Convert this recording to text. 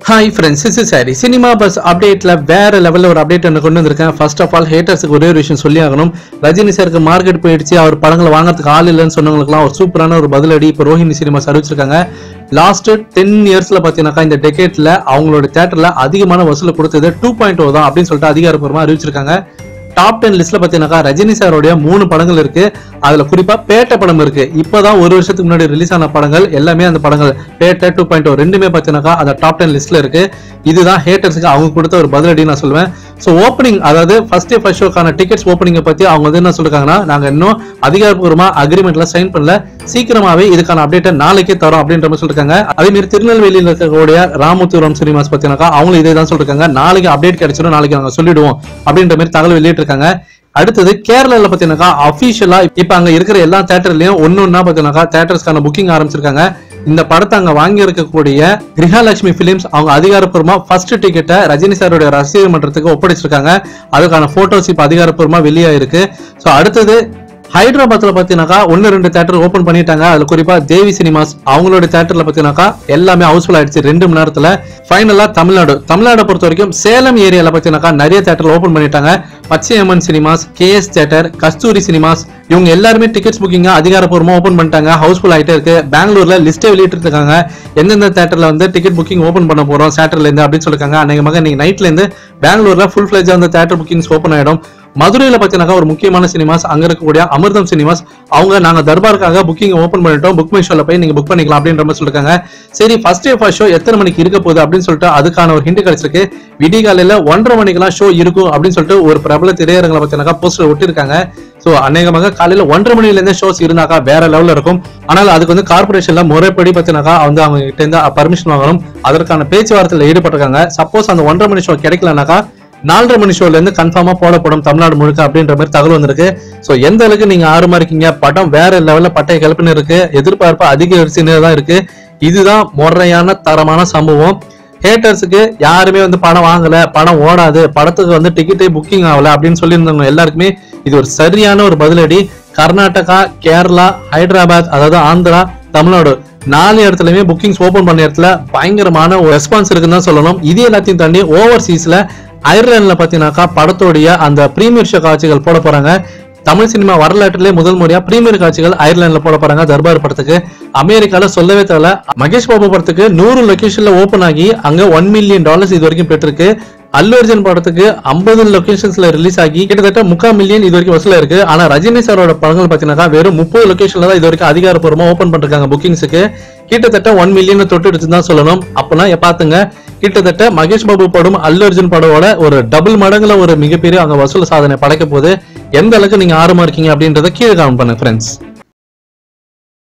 hi friends is sorry cinema buzz அப்டேட்ல வேற லெவல்ல ஒரு அப்டேட் ஒன்று கொண்டு வந்திருக்கேன் ஃபர்ஸ்ட் ஆஃப் ஆல் ஹேட்டர்ஸுக்கு ஒரே ஒரு விஷயம் சொல்லி ஆகணும் ரஜினி சாருக்கு மார்க்கெட் போயிடுச்சு அவர் படங்களை வாங்குறதுக்கு ஆள் இல்லைன்னு சொன்னவங்களுக்குலாம் ஒரு சூப்பரான ஒரு பதிலடி இப்போ ரோஹிணி சினிமாஸ் அறிவிச்சிருக்காங்க லாஸ்ட் டென் இயர்ஸ்ல பார்த்தீங்கன்னாக்கா இந்த டெக்கேட்ல அவங்களோட தேட்டர்ல அதிகமான வசூல் கொடுத்தது டூ பாயிண்ட் ஓ தான் அப்படின்னு சொல்லிட்டு அதிகாரப்பூர்வமா அறிவிச்சிருக்காங்க டாப் டென் லிஸ்ட்ல பாத்தீங்கன்னாக்கா ரஜினி சாரோடைய மூணு படங்கள் இருக்கு அதுல குறிப்பா பேட்டை படம் இருக்கு இப்பதான் ஒரு வருஷத்துக்கு முன்னாடி ரிலீஸ் ஆன படங்கள் எல்லாமே அந்த படங்கள் பேட்டை டூ பாயிண்ட் ரெண்டுமே பாத்தீங்கன்னாக்கா அந்த டாப் டென் லிஸ்ட்ல இருக்கு இதுதான் ஹேட்டர்ஸுக்கு அவங்க கொடுத்த ஒரு பதிலடி நான் சொல்லுவேன் ஸோ ஓப்பனிங் அதாவது ஃபர்ஸ்ட் டே ஃபர்ஸ்ட் ஷோக்கான டிக்கெட்ஸ் ஓப்பனிங்கை பத்தி அவங்க வந்து என்ன சொல்லிருக்காங்கன்னா நாங்க இன்னும் அதிகாரப்பூர்வமா அக்ரிமெண்ட்ல சைன் பண்ணல சீக்கிரமாவே இதுக்கான அப்டேட்டை நாளைக்கே தரோம் அப்படின்ற மாதிரி சொல்லிருக்காங்க அதே மாதிரி திருநெல்வேலியில் இருக்கக்கூடிய ராமத்துரம் சினிமாஸ் பார்த்தீங்கன்னாக்கா அவங்களும் இதே தான் சொல்லிருக்காங்க நாளைக்கு அப்டேட் கிடைச்சிடும் நாளைக்கு நாங்க சொல்லிடுவோம் அப்படின்ற மாதிரி தகவல் வெளியிட்டிருக்காங்க அடுத்தது கேரளால பாத்தீங்கன்னாக்கா அபிஷியலா இப்ப அங்க இருக்கிற எல்லா தேட்டர்லயும் ஒன்னு ஒன்னா பாத்தீங்கன்னாக்கா தேட்டர்ஸ்க்கான புக்கிங் ஆரம்பிச்சிருக்காங்க இந்த படத்தை அங்க வாங்கி இருக்கக்கூடிய கிரகலட்சுமி பிலிம்ஸ் அவங்க அதிகாரப்பூர்வமா ஃபர்ஸ்ட் டிக்கெட்டை ரஜினி சாரோட ரசிகர் மன்றத்துக்கு ஒப்படைச்சிருக்காங்க அதுக்கான போட்டோஸ் இப்ப அதிகாரப்பூர்வமா வெளியாயிருக்கு ஸோ அடுத்தது ஹைதராபாத்ல பாத்தீங்கன்னாக்கா ஒன்னு ரெண்டு தேட்டர் ஓபன் பண்ணிட்டாங்க அதுல குறிப்பா தேவி சினிமாஸ் அவங்களோட தேட்டர்ல பாத்தீங்கன்னாக்கா எல்லாமே ஹவுஸ்ஃபுல் ஆயிடுச்சு ரெண்டு மணி நேரத்துல ஃபைனலா தமிழ்நாடு தமிழ்நாடை பொறுத்த வரைக்கும் சேலம் ஏரியால பாத்தீங்கன்னாக்கா நிறைய தேட்டர் ஓபன் பண்ணிட்டாங்க Pachaiyamman cinemas KS theatre Kasthuri cinemas இவங்க எல்லாருமே டிக்கெட்ஸ் புக்கிங்க அதிகாரப்பூர்வமா ஓபன் பண்ணிட்டாங்க ஹவுஸ்ஃபுல் ஆயிட்டே இருக்கு பெங்களூர்ல லிஸ்டே வெளியிட்டு இருக்காங்க எந்தெந்த தேட்டர்ல வந்து டிக்கெட் புக்கிங் ஓபன் பண்ண போறோம் சாட்டர்ல இருந்து அப்படின்னு சொல்லிருக்காங்க அநேகமாக இன்னைக்கு நைட்ல இருந்து பெங்களூர்ல ஃபுல் ஃபிளேஜ் அந்த தேட்டர் புக்கிங்ஸ் ஓபன் ஆயிடும் மதுரையில பாத்தீங்கன்னா ஒரு முக்கியமான சினிமாஸ் அங்க இருக்கக்கூடிய அமிர்தம் சினிமாஸ் அவங்க நாங்க தர்பாருக்காக புக்கிங் ஓபன் பண்ணிட்டோம் புக் மை ஷோல போய் நீங்க புக் பண்ணிக்கலாம் அப்படின்ற மாதிரி சொல்லிருக்காங்க சரி ஃபர்ஸ்ட் டே ஃபர்ஸ்ட் ஷோ எத்தனை மணிக்கு இருக்க போகுது அப்படின்னு சொல்லிட்டு அதுக்கான ஒரு ஹிண்ட் கிடைச்சிருக்கு விடிகாலையில ஒன்றரை மணிக்கெல்லாம் ஷோ இருக்கும் அப்படின்னு சொல்லிட்டு ஒரு பிரபல திரையரங்களை பாத்தீங்கன்னா போஸ்டர் ஒட்டிருக்காங்க சோ அநேகமாக காலையில ஒன்றரை மணில இருந்தே ஷோஸ் இருந்தாக்கா வேற லெவல்ல இருக்கும் ஆனால் அதுக்கு வந்து கார்பரேஷன்ல முறைப்படி பாத்தீங்கன்னாக்கா வந்து அவங்க கிட்ட இருந்து பர்மிஷன் வாங்கணும் அதற்கான பேச்சுவார்த்தையில ஈடுபட்டிருக்காங்க சப்போஸ் அந்த ஒன்றரை மணி ஷோ கிடைக்கலனாக்கா நாலரை மணி ஷோல இருந்து கன்ஃபார்மா போடப்படும் தமிழ்நாடு முழுக்க அப்படின்ற மாதிரி தகவல் வந்திருக்கு சோ எந்த அளவுக்கு நீங்க ஆர்வமா இருக்கீங்க படம் வேற லெவல்ல பட்டைய கிளப்பின்னு இருக்கு எதிர்பார்ப்பு அதிகரிச்சுன்னு தான் இருக்கு இதுதான் முறையான தரமான சம்பவம் ஹேட்டர்ஸுக்கு யாருமே வந்து பணம் வாங்கல பணம் ஓடாது படத்துக்கு வந்து டிக்கெட்டே புக்கிங் ஆகல அப்படின்னு சொல்லியிருந்தவங்க எல்லாருக்குமே இது ஒரு சரியான ஒரு பதிலடி கர்நாடகா கேரளா ஹைதராபாத் அதாவது ஆந்திரா தமிழ்நாடு நாலு இடத்துலயுமே புக்கிங்ஸ் ஓபன் பண்ண இடத்துல பயங்கரமான ஒரு ரெஸ்பான்ஸ் இருக்குன்னு தான் சொல்லணும் இது எல்லாத்தையும் தாண்டி ஓவர்சீஸ்ல அயர்லாந்துல பாத்தீங்கன்னாக்கா படத்தோடைய அந்த பிரீமியர் ஷோ காட்சிகள் போட போறாங்க தமிழ் சினிமா வரலாற்றிலே முதல் முறையா பிரீமியர் காட்சிகள் அயர்லாந்துல போட போறாங்க தர்பார் படத்துக்கு அமெரிக்கால சொல்லவே தேவையில்ல மகேஷ் பாபு படத்துக்கு நூறு லொகேஷன்ல ஓபன் ஆகி அங்க ஒன் மில்லியன் டாலர்ஸ் இது வரைக்கும் பெற்றிருக்கு அல்லு அர்ஜுன் படத்துக்கு ஐம்பது லொகேஷன்ஸ்ல ரிலீஸ் ஆகி கிட்டத்தட்ட முக்கால் மில்லியன் இது வரைக்கும் வசூலா இருக்கு ஆனா ரஜினி சாரோட படங்கள் பாத்தீங்கன்னா வெறும் முப்பது லொகேஷன்ல தான் இது வரைக்கும் அதிகாரப்பூர்வமா ஓபன் பண்ணிருக்காங்க புக்கிங்ஸுக்கு கிட்டத்தட்ட ஒன் மில்லியன் தொட்டு தான் சொல்லணும் அப்பனா பாத்துங்க கிட்டத்தட்ட மகேஷ் பாபு படம் அல்லு அர்ஜுன் படமோட ஒரு டபுள் மடங்குல ஒரு மிகப்பெரிய அங்க வசூல் சாதனை படைக்க போகுது எந்த அளவுக்கு நீங்க ஆர்வமா இருக்கீங்க அப்படின்றத கீழே காமெண்ட் பண்ணுங்க ஃப்ரெண்ட்ஸ்